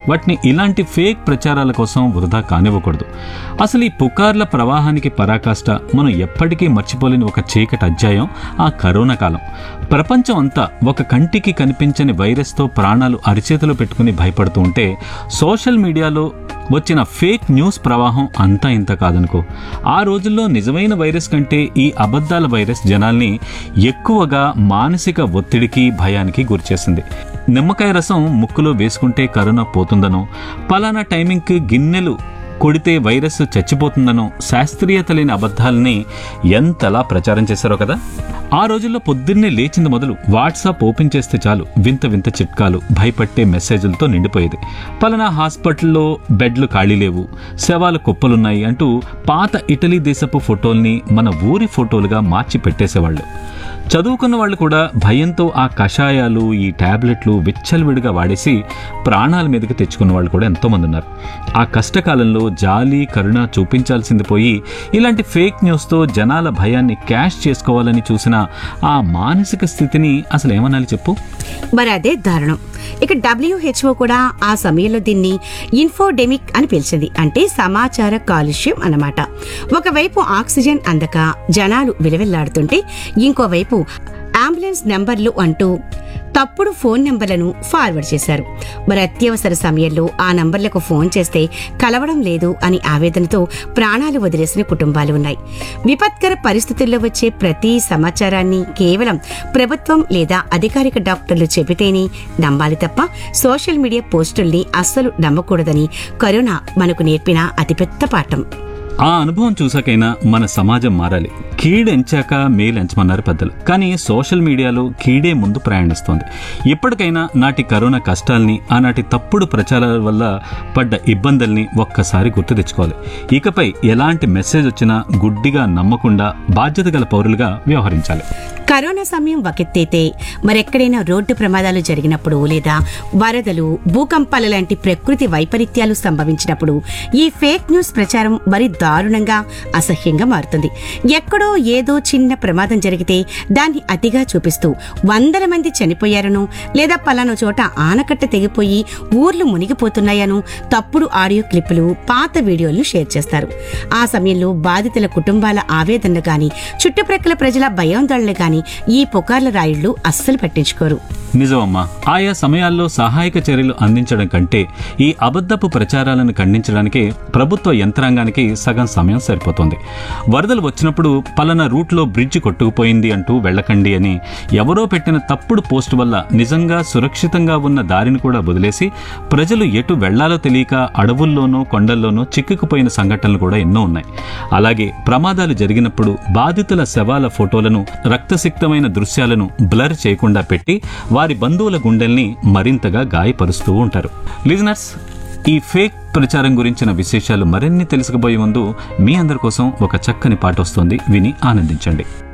వాటిని ఇలాంటి ఫేక్ ప్రచారాల కోసం వృధా కానివ్వకూడదు అసలు ఈ పుకార్ల ప్రవాహానికి పరాకాష్ట మనం ఎప్పటికీ మర్చిపోలేని ఒక చీకటి అధ్యాయం ఆ కరోనా కాలం ప్రపంచం అంతా ఒక కంటికి కనిపించని వైరస్తో ప్రాణాలు అరిచేతిలో పెట్టుకుని భయపడుతూ ఉంటే సోషల్ మీడియాలో వచ్చిన ఫేక్ న్యూస్ ప్రవాహం అంతా ఇంత కాదనుకో ఆ రోజుల్లో నిజమైన వైరస్ కంటే ఈ అబద్ధాల వైరస్ జనాల్ని ఎక్కువగా మానసిక ఒత్తిడికి భయానికి గురిచేసింది నిమ్మకాయ రసం ముక్కులో వేసుకుంటే కరోనా పోతుందనో పలానా టైమింగ్కి గిన్నెలు కొడితే వైరస్ చచ్చిపోతుందనో శాస్త్రీయత లేని అబద్ధాలని ఎంతలా ప్రచారం చేశారో కదా ఆ రోజుల్లో పొద్దున్నే లేచింది మొదలు వాట్సాప్ ఓపెన్ చేస్తే చాలు వింత వింత చిట్కాలు భయపట్టే మెసేజ్లతో నిండిపోయేది పలానా హాస్పిటల్లో బెడ్లు ఖాళీ లేవు శవాలు కుప్పలున్నాయి అంటూ పాత ఇటలీ దేశపు ఫోటోల్ని మన ఊరి ఫోటోలుగా మార్చి పెట్టేసేవాళ్ళు చదువుకున్న వాళ్ళు కూడా భయంతో ఆ కషాయాలు ఈ టాబ్లెట్లు విచ్చలవిడిగా వాడేసి ప్రాణాల మీదకి తెచ్చుకున్న వాళ్ళు కూడా ఎంతోమంది ఉన్నారు ఆ కష్టకాలంలో జాలి కరుణ చూపించాల్సింది పోయి ఇలాంటి ఫేక్ న్యూస్తో జనాల భయాన్ని క్యాష్ చేసుకోవాలని చూసిన ఆ మానసిక స్థితిని అసలు ఏమనాలి చెప్పు మరి అదే దారుణం ఇక డబ్ల్యూహెచ్ఓ కూడా ఆ సమయంలో దీన్ని ఇన్ఫోడెమిక్ అని పిలిచింది అంటే సమాచార కాలుష్యం అన్నమాట ఒకవైపు ఆక్సిజన్ అందక జనాలు విలవిల్లాడుతుంటే ఇంకోవైపు అంబులెన్స్ నెంబర్లు అంటూ తప్పుడు ఫోన్ నెంబర్లను ఫార్వర్డ్ చేశారు మరి అత్యవసర సమయంలో ఆ నంబర్లకు ఫోన్ చేస్తే కలవడం లేదు అని ఆవేదనతో ప్రాణాలు వదిలేసిన కుటుంబాలు ఉన్నాయి విపత్కర పరిస్థితుల్లో వచ్చే ప్రతి సమాచారాన్ని కేవలం ప్రభుత్వం లేదా అధికారిక డాక్టర్లు చెబితేనే నమ్మాలి తప్ప సోషల్ మీడియా పోస్టుల్ని అస్సలు నమ్మకూడదని కరోనా మనకు నేర్పిన అతిపెద్ద పాఠం ఆ అనుభవం చూసాకైనా మన సమాజం మారాలి కీడెంచాక మేలెంచమన్నారు పెద్దలు కానీ సోషల్ మీడియాలో కీడే ముందు ప్రయాణిస్తోంది ఇప్పటికైనా నాటి కరోనా కష్టాల్ని ఆనాటి తప్పుడు ప్రచారాల వల్ల పడ్డ ఇబ్బందుల్ని ఒక్కసారి గుర్తు తెచ్చుకోవాలి ఇకపై ఎలాంటి మెసేజ్ వచ్చినా గుడ్డిగా నమ్మకుండా బాధ్యత గల పౌరులుగా వ్యవహరించాలి కరోనా సమయం వకెత్తైతే మరెక్కడైనా రోడ్డు ప్రమాదాలు జరిగినప్పుడు లేదా వరదలు భూకంపాల లాంటి ప్రకృతి వైపరీత్యాలు సంభవించినప్పుడు ఈ ఫేక్ న్యూస్ ప్రచారం మరి దారుణంగా అసహ్యంగా మారుతుంది ఎక్కడో ఏదో చిన్న ప్రమాదం జరిగితే దాన్ని అతిగా చూపిస్తూ వందల మంది చనిపోయారను లేదా పలానా చోట ఆనకట్ట తెగిపోయి ఊర్లు మునిగిపోతున్నాయను తప్పుడు ఆడియో క్లిప్పులు పాత వీడియోలను షేర్ చేస్తారు ఆ సమయంలో బాధితుల కుటుంబాల ఆవేదన గాని చుట్టుప్రక్కల ప్రజల భయాందోళన గాని ఈ పుకార్ల రాయుళ్లు అస్సలు పట్టించుకోరు నిజమమ్మా ఆయా సమయాల్లో సహాయక చర్యలు అందించడం కంటే ఈ అబద్ధపు ప్రచారాలను ఖండించడానికే ప్రభుత్వ యంత్రాంగానికి సగం సమయం సరిపోతుంది వరదలు వచ్చినప్పుడు పలానా రూట్లో బ్రిడ్జ్ కొట్టుకుపోయింది అంటూ వెళ్ళకండి అని ఎవరో పెట్టిన తప్పుడు పోస్ట్ వల్ల నిజంగా సురక్షితంగా ఉన్న దారిని కూడా వదిలేసి ప్రజలు ఎటు వెళ్లాలో తెలియక అడవుల్లోనూ కొండల్లోనూ చిక్కుకుపోయిన సంఘటనలు కూడా ఎన్నో ఉన్నాయి అలాగే ప్రమాదాలు జరిగినప్పుడు బాధితుల శవాల ఫోటోలను రక్తసిక్తమైన దృశ్యాలను బ్లర్ చేయకుండా పెట్టి వారి బంధువుల గుండెల్ని మరింతగా గాయపరుస్తూ ఉంటారు లిజనర్స్ ఈ ఫేక్ ప్రచారం గురించిన విశేషాలు మరిన్ని తెలుసుకుపోయే ముందు మీ అందరి కోసం ఒక చక్కని పాట వస్తోంది విని ఆనందించండి